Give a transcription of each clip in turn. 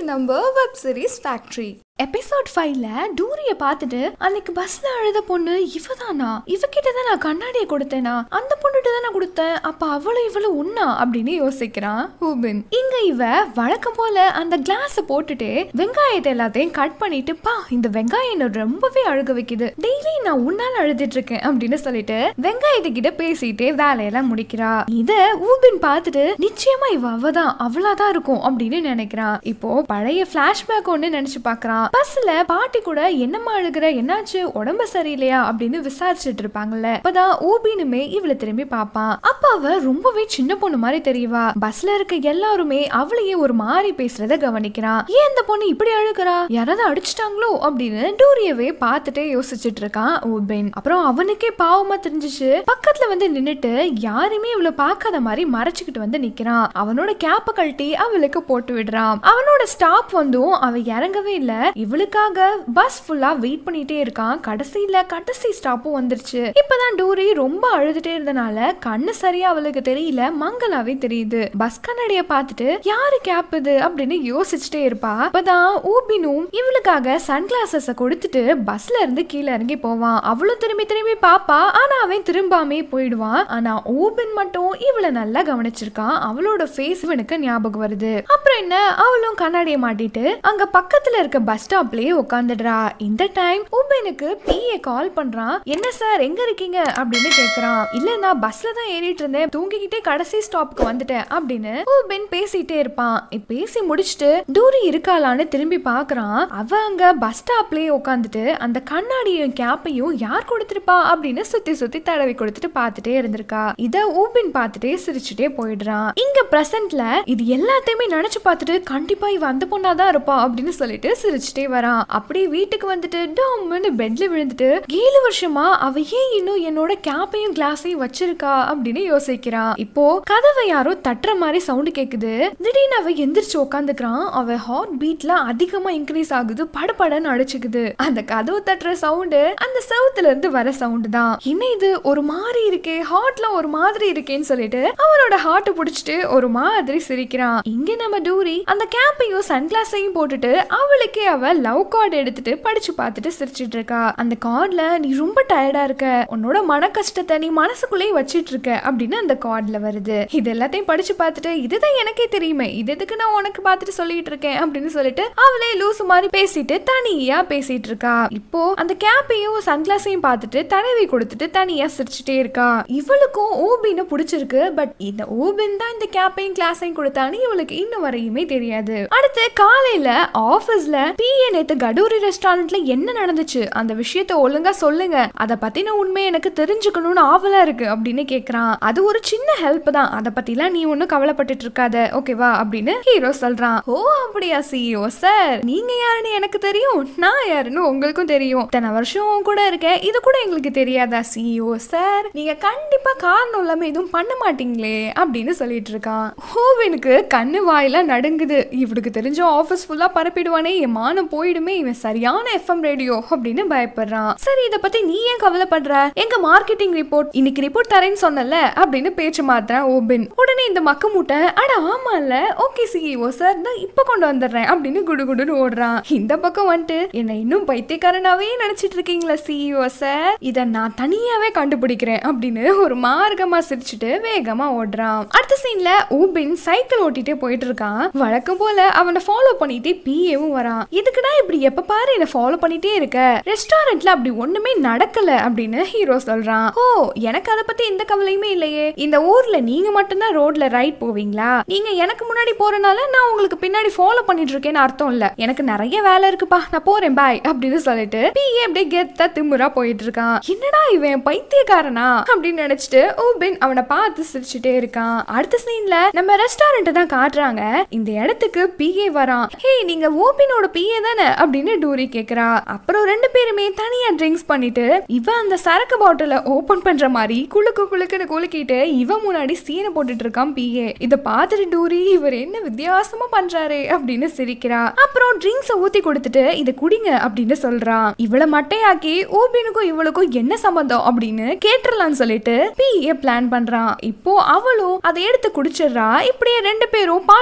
நம்ம web series factory episode ஃபைவ்ல டூரிய பார்த்துட்டு அன்னைக்கு பஸ்ல அழுத பொண்ணு இவதானா இவகிட்ட தான் நான் கண்ணாடியை கொடுத்தேனா அந்த பொண்ணுகிட்ட தான் நான் கொடுத்தேன் அப்ப அவளும் இவளும் ஒன்னா அப்படின்னு யோசிக்கிறான் ஊபின் இங்க இவ வழக்கம் போல அந்த கிளாஸ போட்டுட்டு வெங்காயத்தை எல்லாத்தையும் கட் பண்ணிட்டு பா இந்த வெங்காயம் என்ன ரொம்பவே அழுக வைக்குது டெய்லி நான் உன்னால அழுதுட்டு இருக்கேன் அப்படின்னு சொல்லிட்டு வெங்காயத்துக்கிட்ட பேசிட்டு வேலையெல்லாம் முடிக்கிறா இத ஊபின் பார்த்துட்டு நிச்சயமா இவ அவதான் அவளாதான் இருக்கும் அப்படின்னு நினைக்கிறான் இப்போ பழைய பிளாஷ்பேக் ஒண்ணு நினைச்சு பாக்குறான் பஸ்ல பாட்டி கூட என்னம்மா அழுகுற என்னாச்சு உடம்பு சரியில்லையா அப்படின்னு விசாரிச்சுட்டு இருப்பாங்கல்ல அப்பதான் ஊபினுமே இவளை திரும்பி பாப்பான் அப்ப அவ ரொம்பவே சின்ன பொண்ணு மாதிரி தெரியவா பஸ்ல இருக்க எல்லாருமே அவளையே ஒரு மாதிரி பேசுறத கவனிக்கிறான் ஏன் இந்த பொண்ணு இப்படி அழுகுறா யாராவது அடிச்சிட்டாங்களோ அப்படின்னு டூரியவே பார்த்துட்டே யோசிச்சுட்டு இருக்கான் ஊபின் அப்புறம் அவனுக்கே பாவமா தெரிஞ்சிச்சு பக்கத்துல வந்து நின்னுட்டு யாருமே இவளை பார்க்காத மாதிரி மறைச்சுக்கிட்டு வந்து நிக்கிறான் அவனோட கேப்ப கழட்டி அவளுக்கு போட்டு விடுறான் அவனோட ஸ்டாப் வந்தும் அவ இறங்கவே இல்ல இவளுக்காக பஸ் ஃபுல்லா வெயிட் பண்ணிட்டே இருக்கான் கடைசியில கடைசி ஸ்டாப்பும் வந்துருச்சு இப்பதான் டூரி ரொம்ப அழுதுட்டே இருந்தனால கண்ணு சரியா அவளுக்கு தெரியல மங்களாவே தெரியுது பஸ் கண்ணாடிய பார்த்துட்டு யாரு கேப் இது அப்படின்னு யோசிச்சுட்டே இருப்பா அப்பதான் ஊபினும் இவளுக்காக சன் கிளாஸஸ் கொடுத்துட்டு பஸ்ல இருந்து கீழே இறங்கி போவான் அவளும் திரும்பி திரும்பி பாப்பா ஆனா அவன் திரும்பாமே போயிடுவான் ஆனா ஊபின் மட்டும் இவளை நல்லா கவனிச்சிருக்கான் அவளோட ஃபேஸ் இவனுக்கு ஞாபகம் வருது அப்புறம் என்ன அவளும் கண்ணாடியை மாட்டிட்டு அங்க பக்கத்துல இருக்க பஸ் ஸ்டாப்லயே உட்காந்துடுறா இந்த டைம் ஊபினுக்கு பிஏ கால் பண்றான் என்ன சார் எங்க இருக்கீங்க அப்படின்னு கேக்குறான் இல்ல நான் பஸ்ல தான் ஏறிட்டு இருந்தேன் தூங்கிக்கிட்டே கடைசி ஸ்டாப்புக்கு வந்துட்டேன் அப்படின்னு ஊபின் பேசிட்டே இருப்பான் இப்ப பேசி முடிச்சுட்டு டூரி இருக்காளான்னு திரும்பி பாக்குறான் அவ அங்க பஸ் ஸ்டாப்லயே உட்காந்துட்டு அந்த கண்ணாடியும் கேப்பையும் யார் கொடுத்திருப்பா அப்படின்னு சுத்தி சுத்தி தடவி கொடுத்துட்டு பார்த்துட்டே இருந்திருக்கா இத ஊபின் பார்த்துட்டே சிரிச்சுட்டே போயிடுறான் இங்க பிரசன்ட்ல இது எல்லாத்தையுமே நினைச்சு பார்த்துட்டு கண்டிப்பா இவ அந்த பொண்ணாதான் இருப்பா அப்படின்னு சொல்லிட்டு சிரிச்சுட்டே வரான் அப்படியே வீட்டுக்கு வந்துட்டு டம்னு பெட்ல விழுந்துட்டு ஏழு வருஷமா அவ ஏன் இன்னும் என்னோட கேப்பையும் கிளாஸையும் வச்சிருக்கா அப்படின்னு யோசிக்கிறான் இப்போ கதவை யாரோ தட்டுற மாதிரி சவுண்ட் கேக்குது திடீர்னு அவ எந்திரிச்சு உட்காந்துக்கிறான் அவ ஹார்ட் பீட்ல அதிகமா இன்க்ரீஸ் ஆகுது படபடன்னு அடிச்சுக்குது அந்த கதவு தட்டுற சவுண்டு அந்த சவுத்துல இருந்து வர சவுண்ட் தான் என்ன இது ஒரு மாதிரி இருக்கே ஹார்ட்ல ஒரு மாதிரி இருக்கேன்னு சொல்லிட்டு அவனோட ஹார்ட் புடிச்சிட்டு ஒரு மாதிரி சிரிக்கிறான் இங்க நம்ம டூரி அந்த கேப்பையும் சன்கிளாஸையும் போட்டுட்டு அவளுக்கே அவ லவ் கார்டு எடுத்துட்டு படிச்சு பார்த்துட்டு சிரிச்சிட்டு இருக்கா அந்த கார்ட்ல நீ ரொம்ப டயர்டா இருக்க உன்னோட மன கஷ்டத்தை நீ மனசுக்குள்ளேயே வச்சிட்டு இருக்க அப்படின்னு அந்த கார்ட்ல வருது இது எல்லாத்தையும் படிச்சு பார்த்துட்டு இதுதான் எனக்கே தெரியுமே இது எதுக்கு நான் உனக்கு பார்த்துட்டு சொல்லிட்டு இருக்கேன் அப்படின்னு சொல்லிட்டு அவளே லூசு மாதிரி பேசிட்டு தனியா பேசிட்டு இருக்கா இப்போ அந்த கேப்பையும் சன்கிளாஸையும் பார்த்துட்டு தடவி கொடுத்துட்டு தனியா சிரிச்சுட்டே இருக்கா இவளுக்கும் ஓபின்னு பிடிச்சிருக்கு பட் இந்த ஓபின் தான் இந்த கேப்பையும் கிளாஸையும் கொடுத்தான்னு இவளுக்கு இன்னும் வரையுமே தெரியாது அடுத்து காலையில ஆபீஸ்ல பிஏ நேத்து கடூரி ரெஸ்டாரண்ட்ல என்ன நடந்துச்சு அந்த விஷயத்த ஒழுங்கா சொல்லுங்க அத பத்தின உண்மை எனக்கு தெரிஞ்சுக்கணும்னு ஆவலா இருக்கு அப்படின்னு கேக்குறான் அது ஒரு சின்ன ஹெல்ப் தான் அத பத்திலாம் நீ ஒன்னும் கவலைப்பட்டுட்டு இருக்காத ஓகேவா அப்படின்னு ஹீரோ சொல்றான் ஓ அப்படியா சிஇஓ சார் நீங்க யாருன்னு எனக்கு தெரியும் நான் யாருன்னு உங்களுக்கும் தெரியும் இத்தனை வருஷம் உன் கூட இருக்கேன் இது கூட எங்களுக்கு தெரியாதா சிஇஓ சார் நீங்க கண்டிப்பா காரணம் இல்லாம எதுவும் பண்ண மாட்டீங்களே அப்படின்னு சொல்லிட்டு இருக்கான் ஹோவினுக்கு கண்ணு வாயெல்லாம் நடுங்குது இவனுக்கு தெரிஞ்ச ஆபீஸ் ஃபுல்லா பரப்பிடுவானே என் மானம் போயிடுமே இவன் சரியான எஃப்எம் ரேடியோ அப்படின்னு பயப்படுறான் சரி இத பத்தி நீ ஏன் கவலைப்படுற எங்க மார்க்கெட்டிங் ரிப்போர்ட் இன்னைக்கு ரிப்போர்ட் தரேன்னு சொன்னல அப்படின்னு பேச்சு மாத்துறான் ஓபின் உடனே இந்த மக்கு மூட்டை அட ஆமால ஓகே சிஇஓ சார் நான் இப்ப கொண்டு வந்துடுறேன் அப்படின்னு குடுகுடுன்னு ஓடுறான் இந்த பக்கம் வந்துட்டு என்ன இன்னும் பைத்தியக்காரனாவே நினைச்சிட்டு இருக்கீங்களா சிஇஓ சார் இத நான் தனியாவே கண்டுபிடிக்கிறேன் அப்படின்னு ஒரு மார்க்கமா சிரிச்சுட்டு வேகமா ஓடுறான் அடுத்த சீன்ல ஊபின் சைக்கிள் ஓட்டிட்டே போயிட்டு இருக்கான் வழக்கம் போல அவனை ஃபாலோ பண்ணிட்டு பிஏவும் வரான் இதுக்குடா இப்படி எப்ப பாரு என்ன ஃபாலோ பண்ணிட்டே இருக்க ரெஸ்டாரண்ட்ல அப்படி ஒண்ணுமே நடக்கல அப்படின்னு ஹீரோ சொல்றான் ஓ எனக்கு அதை பத்தி எந்த கவலையுமே இல்லையே இந்த ஊர்ல நீங்க மட்டும்தான் ரோட்ல ரைட் போவீங்களா நீங்க எனக்கு முன்னாடி போறனால நான் உங்களுக்கு பின்னாடி ஃபாலோ பண்ணிட்டு இருக்கேன்னு அர்த்தம் இல்ல எனக்கு நிறைய வேலை இருக்குப்பா நான் போறேன் பாய் அப்படின்னு சொல்லிட்டு பிஏ அப்படியே கெத்தா திமுறா போயிட்டு இருக்கான் என்னடா இவன் பைத்தியக்காரனா அப்படின்னு நினைச்சிட்டு ஓபின் அவனை பார்த்து சிரிச்சுட்டே இருக்கான் அடுத்த சீன்ல நம்ம ரெஸ்டாரண்ட் தான் காட்டுறாங்க இந்த இடத்துக்கு பிஏ வரான் ஹே நீங்க ஓபினோட பிஏ தானே அப்படின்னு டூரி கேக்குறா அப்புறம் ரெண்டு பேருமே தனியா ட்ரிங்க்ஸ் பண்ணிட்டு இவன் அந்த சரக்கு பாட்டில ஓபன் பண்ற மாதிரி குளுக்கு குளுக்குன்னு குலுக்கிட்டு இவன் முன்னாடி சீனை போட்டுட்டு இருக்கான் பிஏ இத பார்த்துட்டு டூரி இவர் என்ன வித்தியாசமா பண்றாரே அப்படின்னு சிரிக்கிறா அப்புறம் ட்ரிங்க்ஸ் ஊத்தி கொடுத்துட்டு இத குடிங்க அப்படின்னு சொல்றான் இவளை மட்டையாக்கி ஓபினுக்கும் இவளுக்கும் என்ன சம்பந்தம் அப்படின்னு கேட்டுறலாம்னு சொல்லிட்டு பிஏ பிளான் பண்றான் இப்போ அவளும் அதை எடுத்து குடிச்சிடுறா இப்படியே ரெண்டு பேரும் பாட்டு பாடி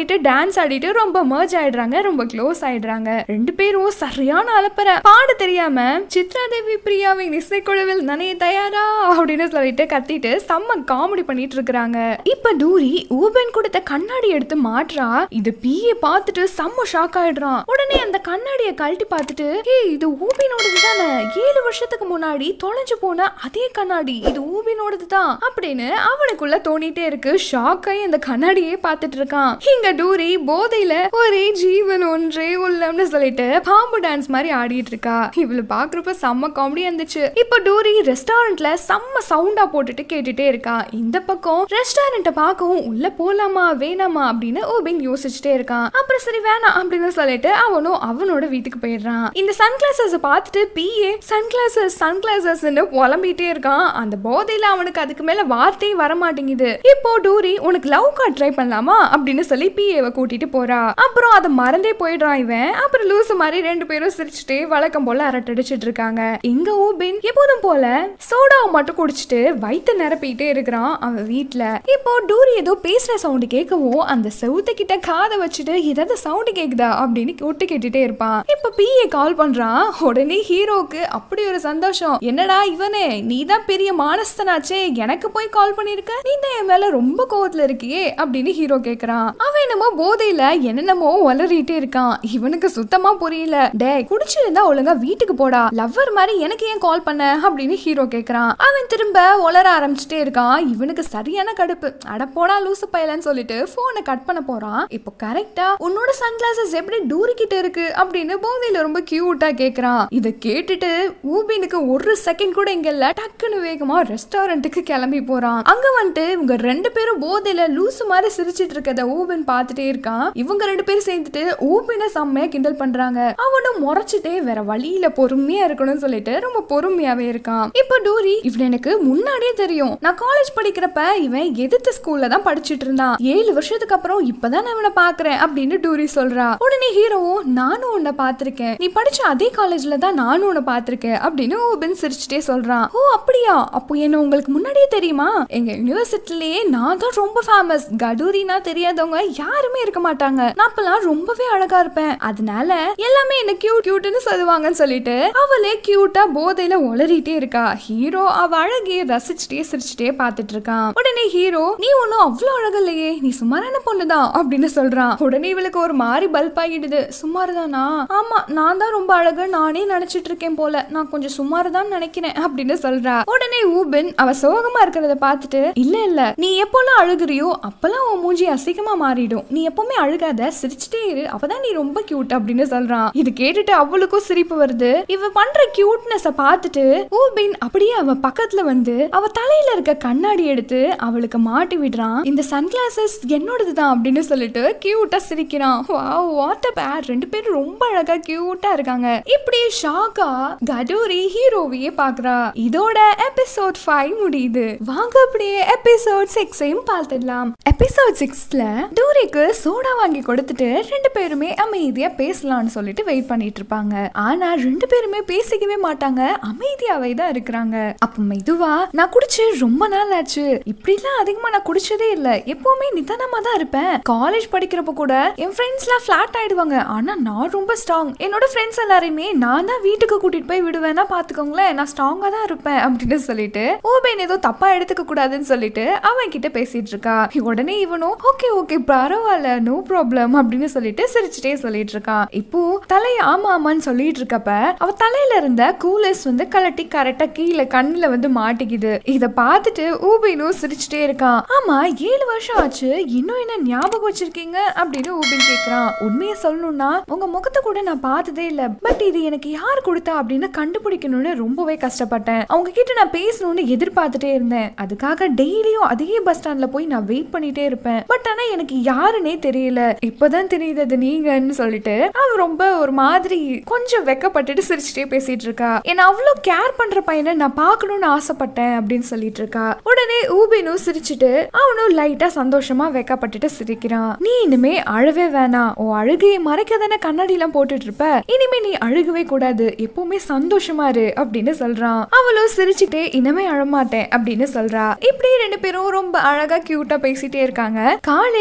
பண்ணிட்டு டான்ஸ் ஆடிட்டு ரொம்ப மர்ஜ் ஆயிடுறாங்க ரொம்ப க்ளோஸ் ஆயிடுறாங்க ரெண்டு பேரும் சரியான அலப்பற பாட தெரியாம சித்ரா தேவி பிரியாவின் இசைக்குழுவில் நனைய தயாரா அப்படின்னு சொல்லிட்டு கத்திட்டு செம்ம காமெடி பண்ணிட்டு இருக்கிறாங்க இப்ப டூரி ஊபன் கொடுத்த கண்ணாடி எடுத்து மாட்றா இது பிஏ பார்த்துட்டு செம்ம ஷாக் ஆயிடுறான் உடனே அந்த கண்ணாடியை கழட்டி பார்த்துட்டு ஏய் இது ஊபினோடது தானே ஏழு வருஷத்துக்கு முன்னாடி தொலைஞ்சு போன அதே கண்ணாடி இது ஊபினோடது தான் அப்படின்னு அவனுக்குள்ள தோணிட்டே இருக்கு ஷாக் ஆகி அந்த கண்ணாடியே பார்த்துட்டு இருக்கான் இங்க டூரி போதையில ஒரே ஜீவன் ஒன்றே உள்ளம்னு சொல்லிட்டு பாம்பு டான்ஸ் மாதிரி ஆடிட்டு இருக்கா இவளு பாக்குறப்ப செம்ம காமெடியா இருந்துச்சு இப்போ டூரி ரெஸ்டாரண்ட்ல செம்ம சவுண்டா போட்டுட்டு கேட்டுட்டே இருக்கா இந்த பக்கம் ரெஸ்டாரண்ட்டை பார்க்கவும் உள்ள போலாமா வேணாமா அப்படின்னு ஓபின் யோசிச்சுட்டே இருக்கான் அப்புறம் சரி வேணாம் அப்படின்னு சொல்லிட்டு அவனும் அவனோட வீட்டுக்கு போயிடுறான் இந்த சன் கிளாஸஸ் பார்த்துட்டு பிஏ சன் கிளாஸஸ் சன் கிளாஸஸ்ன்னு புலம்பிட்டே இருக்கான் அந்த போதையில அவனுக்கு அதுக்கு மேல வார்த்தையே வர மாட்டேங்குது இப்போ டூரி உனக்கு லவ் கார்ட் ட்ரை பண்ணலாமா அப்படின்னு சொல்லி பிஏவை கூட்டிட்டு போறா அப்புறம் அதை மறந்தே போயிடுறான் இவன் அப்புறம் லூசு மாதிரி ரெண்டு பேரும் சிரிச்சுட்டு வழக்கம் போல அரட்டடிச்சிட்டு இருக்காங்க இங்க ஊபின் எப்போதும் போல சோடாவை மட்டும் குடிச்சிட்டு வயிற்று நிரப்பிட்டே இருக்கிறான் அவன் வீட்ல இப்போ டூரி ஏதோ பேசுற சவுண்டு கேட்கவும் அந்த செவுத்த கிட்ட காதை வச்சுட்டு ஏதாவது சவுண்டு கேக்குதா அப்படின்னு ஒட்டு கேட்டுட்டே இருப்பான் இப்ப பிஏ கால் பண்றான் உடனே ஹீரோக்கு அப்படி ஒரு சந்தோஷம் என்னடா இவனே நீ தான் பெரிய மானஸ்தனாச்சே எனக்கு போய் கால் பண்ணிருக்க நீ தான் என் மேல ரொம்ப கோவத்துல இருக்கியே அப்படின்னு ஹீரோ கேக்குறான் அவன் என்னமோ போதையில என்னென்னமோ வளரிட்டே இருக்கான் இவனுக்கு சுத்தமா புரியல டே குடிச்சிருந்தா ஒழுங்கா வீட்டுக்கு போடா லவ்வர் மாதிரி எனக்கு ஏன் கால் பண்ண அப்படின்னு ஹீரோ கேக்குறான் அவன் திரும்ப உளர ஆரம்பிச்சுட்டே இருக்கான் இவனுக்கு சரியான கடுப்பு அட போடா லூசு பயலன்னு சொல்லிட்டு போனை கட் பண்ண போறான் இப்போ கரெக்டா உன்னோட சன் கிளாஸஸ் எப்படி டூரிக்கிட்ட இருக்கு அப்படின்னு போதையில ரொம்ப கியூட்டா கேக்குறான் இத கேட்டுட்டு ஊபினுக்கு ஒரு செகண்ட் கூட இங்க இல்ல டக்குன்னு வேகமா ரெஸ்டாரண்ட்டுக்கு கிளம்பி போறான் அங்க வந்துட்டு இவங்க ரெண்டு பேரும் போதையில லூசு மாதிரி சிரிச்சிட்டு இருக்கத ஊபின் பார்த்துட்டே இருக்கான் இவங்க ரெண்டு பேரும் சேர்ந்துட்டு ஊபினை செம்மையா கிண்டல் பண்றாங்க அவனும் முறைச்சிட்டே வேற வழியில பொறுமையா இருக்கணும்னு சொல்லிட்டு ரொம்ப பொறுமையாவே இருக்கான் இப்போ டூரி இவன் எனக்கு முன்னாடியே தெரியும் நான் காலேஜ் படிக்கிறப்ப இவன் எதிர்த்த ஸ்கூல்ல தான் படிச்சிட்டு இருந்தான் ஏழு வருஷத்துக்கு அப்புறம் இப்பதான் நான் இவனை பாக்குறேன் அப்படின்னு டூரி சொல்றா உடனே ஹீரோவும் நானும் உன்னை பார்த்திருக்கேன் நீ படிச்ச அதே காலேஜ்ல தான் நானும் உன்னை பார்த்திருக்கேன் அப்படின்னு ஓபன் சிரிச்சுட்டே சொல்றான் ஓ அப்படியா அப்போ என்ன உங்களுக்கு முன்னாடியே தெரியுமா எங்க யூனிவர்சிட்டிலேயே நான் தான் ரொம்ப ஃபேமஸ் கடூரினா தெரியாதவங்க யாருமே இருக்க மாட்டாங்க நான் அப்பெல்லாம் ரொம்பவே அழகா இருப்பேன் அதனால எல்லாமே என்ன கியூட் கியூட்னு சொல்லுவாங்கன்னு சொல்லிட்டு அவளே கியூட்டா போதையில உளறிட்டே இருக்கா ஹீரோ அவ அழகையே ரசிச்சுட்டே சிரிச்சுட்டே பார்த்துட்டு இருக்கான் உடனே ஹீரோ நீ ஒன்னும் அவ்வளவு அழகு இல்லையே நீ சுமாரான பொண்ணுதான் அப்படின்னு சொல்றான் உடனே இவளுக்கு ஒரு மாதிரி பல்ப் ஆகிடுது சுமார் தானா ஆமா நான் தான் ரொம்ப அழகு நானே நினைச்சிட்டு இருக்கேன் போல நான் கொஞ்சம் சுமார் தான் நினைக்கிறேன் அப்படின்னு சொல்றா உடனே ஊபின் அவ சோகமா இருக்கிறத பார்த்துட்டு இல்ல இல்ல நீ எப்போல்லாம் அழுகுறியோ அப்பெல்லாம் உன் மூஞ்சி அசிங்கமா மாறிடும் நீ எப்பவுமே அழுகாத சிரிச்சுட்டே இரு அப்பதான் நீ ரொம்ப கியூட் அப்படின்னு சொல்றான் இது கேட்டுட்டு அவளுக்கும் சிரிப்பு வருது இவ பண்ற கியூட்னஸ பார்த்துட்டு ஊபின் அப்படியே அவ பக்கத்துல வந்து அவ தலையில இருக்க கண்ணாடி எடுத்து அவளுக்கு மாட்டி விடுறான் இந்த சன் கிளாஸஸ் என்னோடது தான் அப்படின்னு சொல்லிட்டு கியூட்டா சிரிக்கிறான் வாவ் வாட் அ பேர் ரெண்டு பேரும் ரொம்ப அழகா கியூட்டா இருக்காங்க இப்படி ஷாக்கா கடூரி ஹீரோவையே பாக்குறா இதோட எபிசோட் ஃபைவ் முடியுது வாங்க அப்படியே எபிசோட் சிக்ஸையும் பார்த்துடலாம் எபிசோட் சிக்ஸ்ல டூரிக்கு சோடா வாங்கி கொடுத்துட்டு ரெண்டு பேருமே அமைதியா பேசலாம்னு சொல்லிட்டு வெயிட் பண்ணிட்டு இருப்பாங்க ஆனா ரெண்டு பேருமே பேசிக்கவே மாட்டாங்க அமைதியாவே தான் இருக்கிறாங்க அப்ப மெதுவா நான் குடிச்சு ரொம்ப நாள் ஆச்சு இப்படிலாம் அதிகமா நான் குடிச்சதே இல்ல எப்பவுமே நிதானமா தான் இருப்பேன் காலேஜ் படிக்கிறப்ப கூட என் ஃப்ரெண்ட்ஸ்லாம் ஃபிளாட் ஆயிடுவாங்க ஆனா நான் ரொம்ப ஸ்ட்ராங் என்னோட ஃப்ரெண்ட்ஸ் எல்லாரையுமே நான் தான் வீட்டுக்கு கூட்டிட்டு போய் விடுவேன்னா பாத்துக்கோங்களேன் நான் ஸ்ட்ராங்கா தான் இருப்பேன் அப்படின்னு சொல்லிட்டு ஓபேன் ஏதோ தப்பா எடுத்துக்க கூடாதுன்னு சொல்லிட்டு அவன் கிட்ட பேசிட்டு இருக்கா உடனே இவனும் ஓகே ஓகே பரவாயில்ல நோ ப்ராப்ளம் அப்படின்னு சொல்லிட்டு சிரிச்சுட்டே சொல்லிட்டு இருக்கான் இப்போ தலைய ஆமா ஆமான்னு சொல்லிட்டு இருக்கப்ப அவ தலையில இருந்த கூலர்ஸ் வந்து கலட்டி கரெக்டா கீழே கண்ணுல வந்து மாட்டிக்குது இத பார்த்துட்டு ஊபினும் சிரிச்சுட்டே இருக்கான் ஆமா ஏழு வருஷம் ஆச்சு இன்னும் என்ன ஞாபகம் வச்சிருக்கீங்க அப்படின்னு ஊபின் கேக்குறான் உண்மையை சொல்லணும்னா உங்க முகத்தை கூட நான் பார்த்ததே இல்ல பட் இது எனக்கு யார் கொடுத்தா அப்படின்னு கண்டுபிடிக்கணும்னு ரொம்பவே கஷ்டப்பட்டேன் அவங்க கிட்ட நான் பேசணும்னு எதிர்பார்த்துட்டே இருந்தேன் அதுக்காக டெய்லியும் அதே பஸ் ஸ்டாண்ட்ல போய் நான் வெயிட் பண்ணிட்டே இருப்பேன் பட் ஆனா எனக்கு யாருன்னே தெரியல இப்பதான் தெரியுது அது நீங்கன்னு சொல்லிட்டு அவ ரொம்ப ஒரு மாதிரி கொஞ்சம் வெக்கப்பட்டுட்டு சிரிச்சுட்டே பேசிட்டு இருக்கா என்ன அவ்வளவு கேர் பண்ற பையனை நான் பார்க்கணும்னு ஆசைப்பட்டேன் அப்படின்னு சொல்லிட்டு இருக்கா உடனே ஊபினும் சிரிச்சுட்டு அவனும் லைட்டா சந்தோஷமா வெக்கப்பட்டுட்டு சிரிக்கிறான் நீ இனிமே அழவே வேணாம் உன் அழுகையை மறைக்க தானே கண்ணாடி எல்லாம் போட்டுட்டு இருப்ப இனிமே நீ அழுகவே கூடாது எப்பவுமே சந்தோஷமா இரு அப்படின்னு சொல்றான் அவளும் சிரிச்சுட்டே இனிமே அழமாட்டேன் அப்படின்னு சொல்றா இப்படி ரெண்டு பேரும் ரொம்ப அழகா கியூட்டா பேசிட்டே இருக்காங்க காலையில விடியுது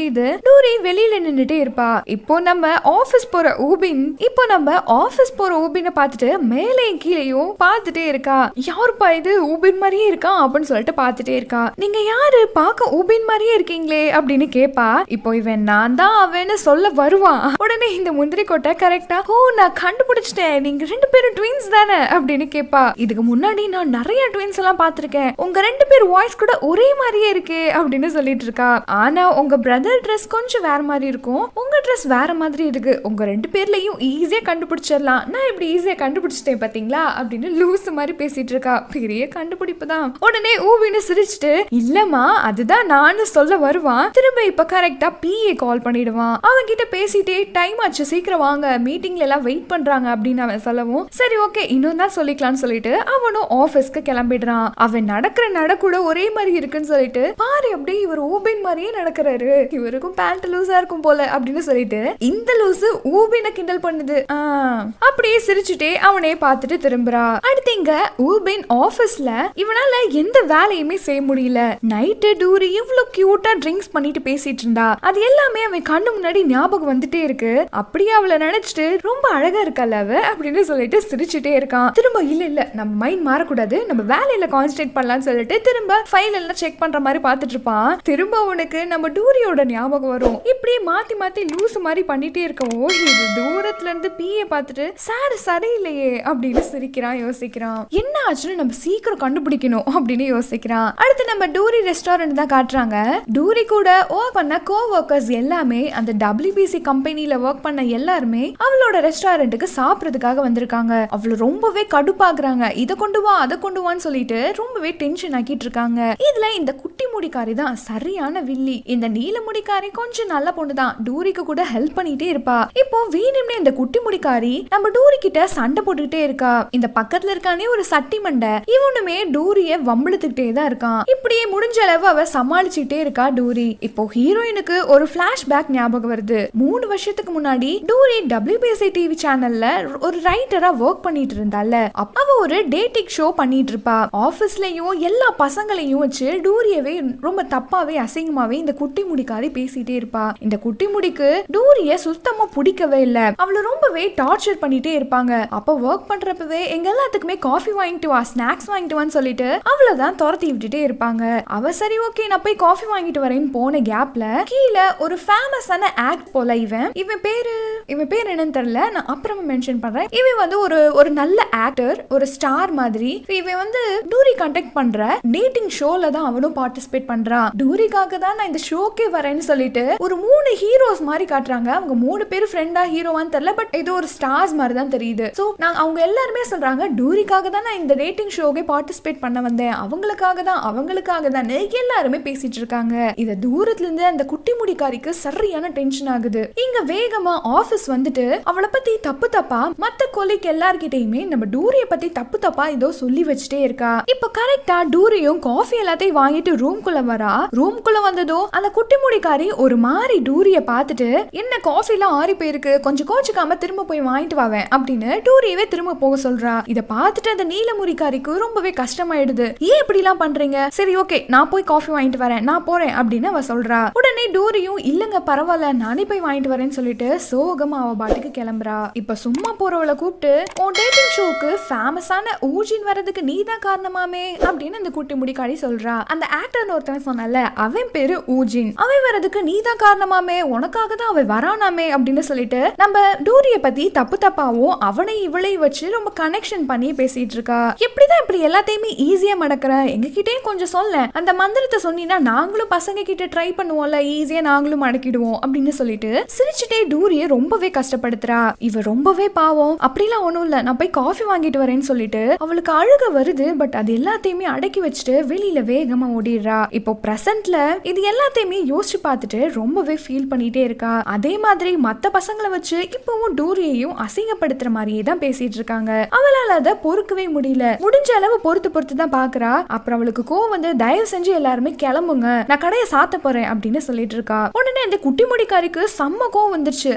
முடியுது டூரி வெளியில நின்னுட்டே இருப்பா இப்போ நம்ம ஆபீஸ் போற ஊபின் இப்போ நம்ம ஆபீஸ் போற ஊபினை பார்த்துட்டு மேலேயும் கீழேயும் பார்த்துட்டே இருக்கா யாருப்பா இது ஊபின் மாதிரியே இருக்கா அப்படின்னு சொல்லிட்டு பார்த்துட்டே இருக்கா நீங்க யாரு பார்க்க ஊபின் மாதிரியே இருக்கீங்களே அப்படின்னு கேப்பா இப்போ இவன் நான் தான் அவன்னு சொல்ல வருவான் உடனே இந்த முந்திரி கொட்டை கரெக்டா ஓ நான் கண்டுபிடிச்சிட்டேன் நீங்க ரெண்டு பேரும் ட்வின்ஸ் தானே அப்படின்னு கேப்பா இதுக்கு முன்னாடி நான் நிறைய ட்வின்ஸ் எல்லாம் பார்த்திருக்கேன் உங்க ரெண்டு பேர் வாய்ஸ் கூட ஒரே மாதிரியே இருக்கு அப்படின்னு சொல்லிட்டு இருக்கா ஆனா உங்க பிரதர் ட்ரெஸ் கொஞ்சம் வேற மாதிரி இருக்கும் உங்க ட்ரெஸ் வேற மாதிரி இருக்கு உங்க ரெண்டு பேர்லயும் ஈஸியா கண்டுபிடிச்சிடலாம் நான் இப்படி ஈஸியா கண்டுபிடிச்சிட்டேன் பாத்தீங்களா அப்படின்னு லூஸ் மாதிரி பேசிட்டு இருக்கா பெரிய கண்டுபிடிப்பு தான் உடனே ஊவின்னு சிரிச்சுட்டு இல்லம்மா அதுதான் நானும் சொல்ல வருவான் திரும்ப இப்ப கரெக்டா பிஏ கால் பண்ணிடுவான் அவன் கிட்ட பேசிட்டே டைம் ஆச்சு சீக்கிரம் வாங்க மீட்டிங்ல எல்லாம் வெயிட் பண்றாங்க அப்படின்னு அவன் சொல்லவும் சரி ஓகே இன்னொரு நாள் சொல்லிக்கலாம்னு சொல்லிட்டு அவனும் ஆபீஸ்க்கு கிளம்பிடுறான் அவன் நடக்கிற நட கூட ஒரே மாதிரி இருக்குன்னு சொல்லிட்டு பாரு அப்படியே இவர் ஊபின் மாதிரியே நடக்கிறாரு இவருக்கும் பேண்ட் லூஸா இருக்கும் போல அப்படின்னு சொல்லிட்டு இந்த லூசு ஊபினை கிண்டல் பண்ணுது ஆ, அப்படியே சிரிச்சுட்டே அவனே பார்த்துட்டு திரும்புறா அடுத்து இங்க ஊபின் ஆபீஸ்ல இவனால எந்த வேலையுமே செய்ய முடியல நைட்டு டூரி இவ்வளவு கியூட்டா ட்ரிங்க்ஸ் பண்ணிட்டு பேசிட்டு இருந்தா அது எல்லாமே அவன் கண்ணு முன்னாடி ஞாபகம் வந்துட்டே இருக்கு அப்படியே அவளை நினைச்சிட்டு ரொம்ப அழகா இருக்கல்ல அவ அப்படின்னு சொல்லிட்டு சிரிச்சுட்டே இருக்கான் திரும்ப இல்ல இல்ல நம்ம மைண்ட் மாறக்கூடாது நம்ம வேலையில கான்சென்ட்ரேட் பண்ணலாம்னு சொல்லிட்டு திரும்ப ஃபைல் எல்லாம் செக் பண்ற மாதிரி பார்த்துட்டு இருப்பான் திரும்ப அவனுக்கு நம்ம டூரியோட ஞாபகம் வரும் இப்படியே மாத்தி மாத்தி லூஸ் மாதிரி பண்ணிட்டே இருக்கவோ இது தூரத்துல இருந்து பிஏ பார்த்துட்டு சார் சரியில்லையே அப்படின்னு சிரிக்கிறான் யோசிக்கிறான் என்ன ஆச்சுன்னு நம்ம சீக்கிரம் கண்டுபிடிக்கணும் அப்படின்னு யோசிக்கிறான் அடுத்து நம்ம டூரி ரெஸ்டாரண்ட் தான் காட்டுறாங்க டூரி கூட ஒர்க் பண்ண கோ ஒர்க்கர்ஸ் எல்லாமே அந்த டபிள்யூபிசி கம்பெனில ஒர்க் பண்ண எல்லாருமே அவளோட ரெஸ்டாரண்ட்டுக்கு சாப்பிட்றதுக்காக வந்திருக்காங்க அவள ரொம்பவே கடுப்பாக்குறாங்க இதை கொண்டு வா அதை கொண்டு வான்னு சொல்லிட்டு ரொம்பவே டென்ஷன் ஆக்கிட்டு இருக்காங்க இதுல இந்த குட்டி முடிக்காரி தான் சரியான வில்லி இந்த நீல முடிக்காரி கொஞ்சம் நல்ல பொண்ணு தான் டூரிக்கு கூட ஹெல்ப் பண்ணிட்டே இருப்பா இப்போ வேணும்னே இந்த குட்டி முடிக்காரி நம்ம டூரி கிட்ட சண்டை போட்டுக்கிட்டே இருக்கா இந்த பக்கத்துல இருக்கானே ஒரு சட்டி மண்டை இவனுமே டூரிய வம்பிழுத்துக்கிட்டே தான் இருக்கான் இப்படியே முடிஞ்ச அளவு அவ சமாளிச்சுட்டே இருக்கா டூரி இப்போ ஹீரோயினுக்கு ஒரு பேக் ஞாபகம் வருது மூணு வருஷத்துக்கு முன்னாடி டூரி டபிள்யூபிஎஸ்சி டிவி சேனல்ல ஒரு ரைட்டரா ஒர்க் பண்ணிட்டு இருந்தால அப்ப அவ ஒரு டேட்டிங் ஷோ பண்ணிட்டு இருப்பா ஆபீஸ்லயும் எல்லா பசங்களையும் வச்சு டூரியவே ரொம்ப தப்பாவே அசிங்கமாவே இந்த குட்டி முடிக்காரி பேசிட்டே இருப்பா இந்த குட்டி முடிக்கு டூரிய சுத்தமா பிடிக்கவே இல்ல அவளை ரொம்பவே டார்ச்சர் பண்ணிட்டே இருப்பாங்க அப்ப ஒர்க் பண்றப்பவே எங்க எல்லாத்துக்குமே காஃபி வாங்கிட்டு வா ஸ்நாக்ஸ் வாங்கிட்டு வான்னு சொல்லிட்டு அவ்வளவுதான் துரத்தி விட்டுட்டே இருப்பாங்க அவ சரி ஓகே நான் போய் காஃபி வாங்கிட்டு வரேன்னு போன கேப்ல கீழே ஒரு ஃபேமஸான ஆக்ட் போல இவன் இவன் பேரு இவன் பேர் என்னன்னு தெரியல நான் அப்புறமா மென்ஷன் பண்றேன் இவன் வந்து ஒரு ஒரு நல்ல ஆக்டர் ஒரு ஸ்டார் மாதிரி இவன் வந்து டூரி கண்டக்ட் பண்ற டேட்டிங் ஷோல தான் அவனும் பார்ட்டிசிபேட் பண்றான் டூரிக்காக தான் நான் இந்த ஷோக்கே வரேன்னு சொல்லிட்டு ஒரு மூணு ஹீரோஸ் மாதிரி காட்டுறாங்க அவங்க மூணு பேர் ஃப்ரெண்டா ஹீரோவான்னு தெரியல பட் இது ஒரு ஸ்டார்ஸ் மாதிரி தான் தெரியுது ஸோ நாங்க அவங்க எல்லாருமே சொல்றாங்க டூரிக்காக தான் நான் இந்த டேட்டிங் ஷோக்கே பார்ட்டிசிபேட் பண்ண வந்தேன் அவங்களுக்காக தான் அவங்களுக்காக தான் எல்லாருமே பேசிட்டு இருக்காங்க இத தூரத்துல இருந்து அந்த குட்டி முடிக்காரிக்கு சரியான டென்ஷன் ஆகுது இங்க வேகமா ஆபீஸ் வந்துட்டு அவளை பத்தி தப்பு தப்பா மத்த கொலைக்கு எல்லார்கிட்டயுமே நம்ம டூரிய பத்தி தப்பு தப்பா ஏதோ சொல்லி வச்சுட்டே இருக்கா இப்ப கரெக்டா டூரியும் காஃபி எல்லாத்தையும் வாங்கிட்டு ரூம்குள்ள வரா ரூம்குள்ள வந்ததும் அந்த குட்டி முடிக்காரி ஒரு மாதிரி டூரிய பார்த்துட்டு என்ன காஃபி எல்லாம் ஆறி போயிருக்கு கொஞ்சம் கோச்சுக்காம திரும்ப போய் வாங்கிட்டு வாவேன் அப்படின்னு டூரியவே திரும்ப போக சொல்றா இத பார்த்துட்டு அந்த நீல முறிக்காரிக்கு ரொம்பவே கஷ்டமாயிடுது ஏன் இப்படி எல்லாம் பண்றீங்க சரி ஓகே நான் போய் காஃபி வாங்கிட்டு வரேன் நான் போறேன் அப்படின்னு அவ சொல்றா உடனே டூரியும் இல்லங்க பரவாயில்ல நானே போய் வாங்கிட்டு வரேன்னு சொல்லிட்டு சோகமா அவ பாட்டுக்கு கிளம்புறா இப்ப சும்மா போறவளை கூப்பிட்டு உன் டேட்டிங் ஷோக்கு ஃபேமஸான ஊஜின் வரதுக்கு நீ தான் காரணமாமே அப்படின்னு அந்த குட்டி முடிக்காடி சொல்றா அந்த ஆக்டர் ஒருத்தவன் சொன்னல அவன் பேரு ஊஜின் அவன் வரதுக்கு நீ தான் காரணமாமே உனக்காக தான் அவன் வரானாமே அப்படின்னு சொல்லிட்டு நம்ம டூரிய பத்தி தப்பு தப்பாவும் அவனை இவளை வச்சு ரொம்ப கனெக்ஷன் பண்ணி பேசிட்டு இருக்கா எப்படிதான் இப்படி எல்லாத்தையுமே ஈஸியா மடக்கிற எங்ககிட்டயும் கொஞ்சம் சொல்ல அந்த மந்திரத்தை சொன்னீங்கன்னா நாங்களும் பசங்க கிட்ட ட்ரை பண்ணுவோம்ல ஈஸியா நாங்களும் மடக்கிடுவோம் அப்படின்னு சொல்லிட்டு சிரிச்சுட்டே டூரிய ரொம்பவே கஷ்டப்படுத்துறா இவ ரொம்பவே பாவம் அப்படிலாம் ஒண்ணும் இல்ல நான் போய் காஃபி வாங்கிட்டு வரேன்னு சொல்லிட்டு அவளுக்கு அழுக வருது பட் அது எல்லாத்தையுமே அடக்கி வச்சுட்டு வெளியில வேகமா ஓடிடுறா இப்போ பிரசன்ட்ல இது எல்லாத்தையுமே யோசிச்சு பார்த்துட்டு ரொம்பவே ஃபீல் பண்ணிட்டே இருக்கா அதே மாதிரி மத்த பசங்களை வச்சு இப்பவும் டூரியையும் அசிங்கப்படுத்துற மாதிரியே தான் பேசிட்டு இருக்காங்க அவளால அதை பொறுக்கவே முடியல முடிஞ்ச அளவு பொறுத்து பொறுத்து தான் பாக்குறா அப்புறம் அவளுக்கு கோவம் வந்து தயவு செஞ்சு எல்லாருமே கிளம்புங்க நான் கடையை சாத்த போறேன் அப்படின்னு சொல்லிட்டு இருக்கா உடனே இந்த குட்டி முடிக்காரிக்கு செம்ம கோவம் வந்துருச்சு என்ன எங்களை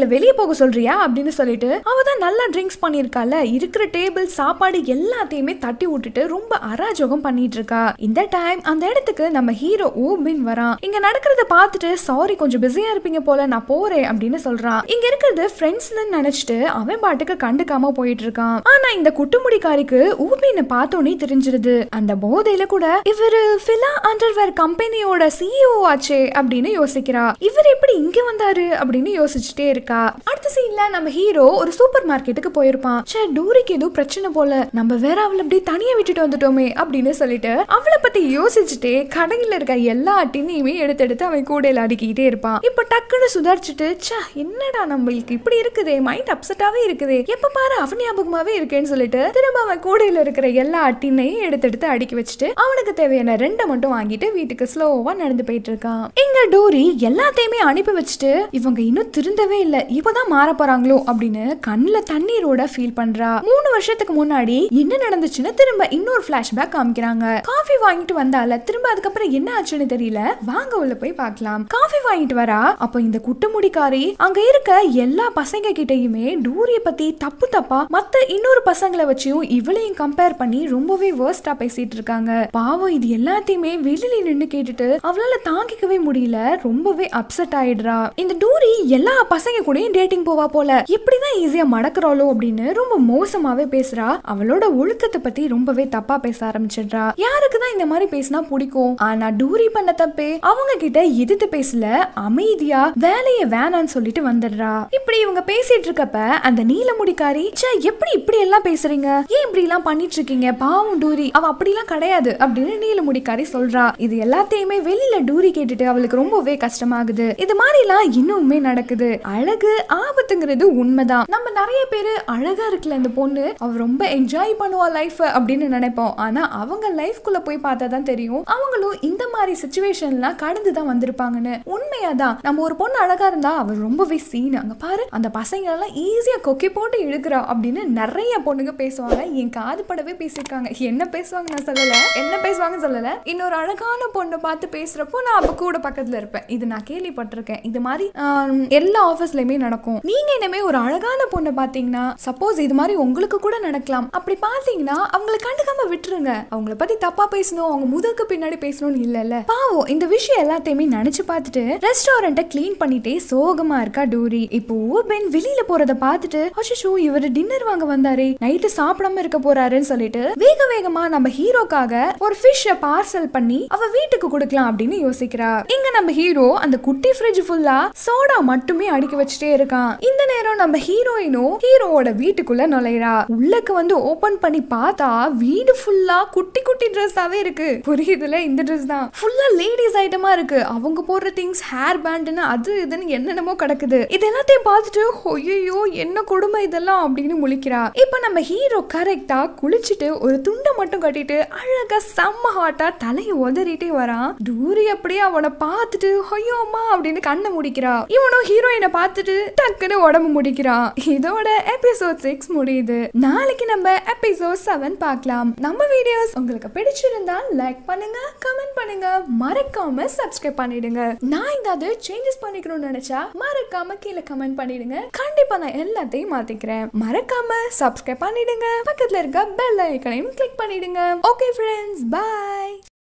எங்களை வெளியே போக சொல்றியா அப்படின்னு சொல்லிட்டு அவ தான் நல்லா ட்ரிங்க்ஸ் பண்ணிருக்கால இருக்கிற டேபிள் சாப்பாடு எல்லாத்தையுமே தட்டி விட்டுட்டு ரொம்ப அராஜகம் பண்ணிட்டு இருக்கா இந்த டைம் அந்த இடத்துக்கு நம்ம ஹீரோ ஊபின் வரான் இங்க நடக்கிறத பார்த்துட்டு சாரி கொஞ்சம் பிஸியா இருப்பீங்க போல நான் போறேன் அப்படின்னு சொல்றான் இங்க இருக்கிறது ஃப்ரெண்ட்ஸ்னு நினைச்சிட்டு அவன் பாட்டுக்கு கண்டுக்காம போயிட்டு இருக்கான் ஆனா இந்த குட்டுமுடிக்காரிக்கு ஊபினை பார்த்தோன்னே தெரிஞ்சிருது அந்த போதையில கூட இவரு ஃபிலா அண்டர்வேர் கம்பெனியோட சிஇஓ ஆச்சே அப்படின்னு யோசிக்கிறா இவர் எப்படி இங்க வந்தாரு அப்படின்னு யோசிச்சுட்டே இருக்கா அடுத்த சீன்ல நம்ம ஹீரோ ஒரு சூப்பர் மார்க்கெட்டுக்கு போயிருப்பான் சே டூரிக்கு ஏதோ பிரச்சனை போல நம்ம வேற அவளை அப்படியே தனியா விட்டுட்டு வந்துட்டோமே அப்படின்னு சொல்லிட்டு அவளை பத்தி யோசிச்சுட்டே கடையில இருக்க எல்லா டின்னையுமே எடுத்து எடுத்து அவன் கூடையில அடுக்கிட்டே இருப்பான் இப்ப டக்குன்னு சுதாரிச்சுட்டு ச்சே என்னடா நம்மளுக்கு இப்படி இருக்குதே மைண்ட் அப்செட்டாவே இருக்குதே எப்ப பாரு அவன் ஞாபகமாவே இருக்கேன்னு சொல்லிட்டு திரும்ப அவன் கூடையில இருக்கிற எல்லா அட்டினையும் எடுத்து எடுத்து அடுக்கி வச்சுட்டு அவனுக்கு தேவையான ரெண்டை மட்டும் வாங்கிட்டு வீட்டுக்கு ஸ்லோவா நடந்து போயிட்டு இருக்கான் இங்க டோரி எல்லாத்தையுமே அனுப்பி வச்சுட்டு இவங்க இன்னும் திருந்தவே இல்ல இப்பதான் மாற போறாங்களோ அப்படின்னு கண்ணுல தண்ணீரோட ஃபீல் பண்றா மூணு வருஷத்துக்கு முன்னாடி என்ன நடந்துச்சுன்னு திரும்ப இன்னொரு பிளாஷ்பேக் காமிக்கிறாங்க காஃபி வாங்கிட்டு வந்தால திரும்ப அதுக்கப்புறம் என்ன ஆச்சுன்னு தெரியல வாங்க உள்ள போய் பார்க்கலாம் காஃபி வாங்கிட்டு வரா அப்ப இந்த குட்டமுடிக்காரி அங்க இருக்க எல்லா பசங்க கிட்டயுமே டூரிய பத்தி தப்பு தப்பா மத்த இன்னொரு பசங்களை வச்சும் இவளையும் கம்பேர் பண்ணி ரொம்பவே வேர்ஸ்டா பேசிட்டு இருக்காங்க பாவம் இது எல்லாத்தையுமே வெளியில நின்னு கேட்டுட்டு அவளால தாங்கிக்கவே முடியல ரொம்பவே அப்செட் ஆயிடுறா இந்த டூரி எல்லா பசங்க கூடயும் டேட்டிங் போவா போல இப்படிதான் ஈஸியா மடக்குறாளோ அப்படின்னு ரொம்ப மோசமாவே பேசுறா அவளோட ஒழுக்கத்தை பத்தி ரொம்பவே தப்பா பேச ஆரம்பிச்சிடுறா யாருக்கு தான் இந்த மாதிரி பேசினா பிடிக்கும் ஆனா டூரி பண்ண தப்பே அவங்க கிட்ட எதிர்த்து பேசல அமைதியா வேலைய வேணான்னு சொல்லிட்டு வந்துடுறா இப்படி இவங்க பேசிட்டு இருக்கப்ப அந்த நீலமுடிக்காரி ச்சே எப்படி இப்படி எல்லாம் பேசுறீங்க ஏன் இப்படி எல்லாம் பண்ணிட்டு இருக்கீங்க பாவம் டூரி அவ அப்படிலாம் கிடையாது அப்படின்னு நீலமுடிக்காரி சொல்றா இது எல்லாத்தையுமே வெளியில டூரி கேட்டுட்டு அவளுக்கு ரொம்பவே கஷ்டமாகுது இது மாதிரி எல்லாம் இன்னுமே நடக்குது அழகு ஆபத்துங்கிறது உண்மைதான் நம்ம நிறைய பேரு அழகா இருக்குல்ல இந்த பொண்ணு அவ ரொம்ப என்ஜாய் பண்ணுவா லைஃப் அப்படின்னு நினைப்போம் ஆனா அவங்க லைஃப்குள்ள போய் பார்த்தா தான் தெரியும் அவங்களும் இந்த மாதிரி சுச்சுவேஷன்லாம் கடந்து தான் வந்திருப்பாங்கன்னு உண்மையாதான் நம்ம ஒரு பொண்ணு அழகா இருந்தா அவ ரொம்பவே சீன் அங்க பாரு அந்த பசங்க எல்லாம் ஈஸியா கொக்கி போட்டு இழுக்கிறா அப்படின்னு நிறைய பொண்ணுங்க பேசுவாங்க என் காது படவே பேசியிருக்காங்க என்ன பேசுவாங்க நான் சொல்லல என்ன பேசுவாங்க சொல்லல இன்னொரு அழகான பொண்ணை பார்த்து பேசுறப்போ நான் அப்ப கூட பக்கத்துல இருப்பேன் இது நான் கேள்விப்பட்டிருக்கேன் இது மாதிரி ஆம், எல்லா ஆஃபீஸ்லயுமே நடக்கும் நீங்க இனிமே ஒரு அழகான பொண்ணை பாத்தீங்கன்னா சப்போஸ் இது மாதிரி உங்களுக்கு கூட நடக்கலாம் அப்படி பாத்தீங்கன்னா அவங்கள கண்டுக்காம விட்டுருங்க அவங்கள பத்தி தப்பா பேசணும் அவங்க முதலுக்கு பின்னாடி பேசணும்னு இல்லல்ல பாவம் இந்த விஷயம் எல்லாத்தையுமே நினைச்சு பார்த்துட்டு ரெஸ்டாரண்ட்டை க்ளீன் பண்ணிட்டே சோகமா இருக்கா டூரி இப்போ ஊபென் வெளியில போறத பார்த்துட்டு அஷோ இவர் டின்னர் வாங்க வந்தாரே நைட்டு சாப்பிடாம இருக்க போறாருன்னு சொல்லிட்டு வேக வேகமா நம்ம ஹீரோக்காக ஒரு ஃபிஷ்ஷ பார்சல் பண்ணி அவ வீட்டுக்கு கொடுக்கலாம் அப்படின்னு யோசிக்கிறா இங்க நம்ம ஹீரோ அந்த குட்டி ஃப்ரிட்ஜ் ஃபுல்லா சோடா மட்டுமே அடுக்கி வச்சுட்டே இருக்கான் இந்த நேரம் நம்ம ஹீரோயினும் ஹீரோவோட வீட்டுக்குள்ள நுழைறா உள்ளக்கு வந்து ஓபன் பண்ணி பார்த்தா வீடு ஃபுல்லா குட்டி குட்டி ட்ரெஸ்ஸாவே இருக்கு புரியுதுல இந்த ட்ரெஸ் தான் ஃபுல்லா லேடிஸ் ஐட்டமா இருக்கு அவங்க போடுற திங்ஸ் ஹேர் பேண்ட்னு அது இதுன்னு என்னென்னமோ கிடக்குது இது எல்லாத்தையும் பார்த்துட்டு ஐயோ என்ன கொடுமை இதெல்லாம் அப்படின்னு முழிக்கிறா இப்போ நம்ம ஹீரோ கரெக்டா குளிச்சுட்டு ஒரு துண்டை மட்டும் கட்டிட்டு அழகா செம்ம ஹாட்டா தலையை உதறிட்டே வரான் டூரி அப்படியே அவனை பார்த்துட்டு ஐயோ அம்மா அப்படின்னு கண்ணை முடிக்கிறா இவனும் ஹீரோயினை பார்த்துட்டு டக்குன்னு உடம்பு முடிக்கிறான் இதோட எபிசோட் சிக்ஸ் முடியுது நாளைக்கு நம்ம எபிசோட் செவன் பார்க்கலாம் நம்ம வீடியோஸ் உங்களுக்கு பிடிச்சிருந்தா லைக் பண்ணுங்க கமெண்ட் பண்ணுங்க மறக்காம சப்ஸ்கிரைப் பண்ணிடுங்க நான் ஏதாவது சேஞ்சஸ் பண்ணிக்கணும்னு நினைச்சா மறக்காம கீழே கமெண்ட் பண்ணிடுங்க கண்டிப்பா நான் எல்லாத்தையும் மாத்திக்கிறேன் மறக்காம சப்ஸ்கிரைப் பண்ணிடுங்க பக்கத்துல இருக்க பெல் ஐக்கனையும் கிளிக் பண்ணிடுங்க ஓகே ஃப்ரெண்ட்ஸ் பை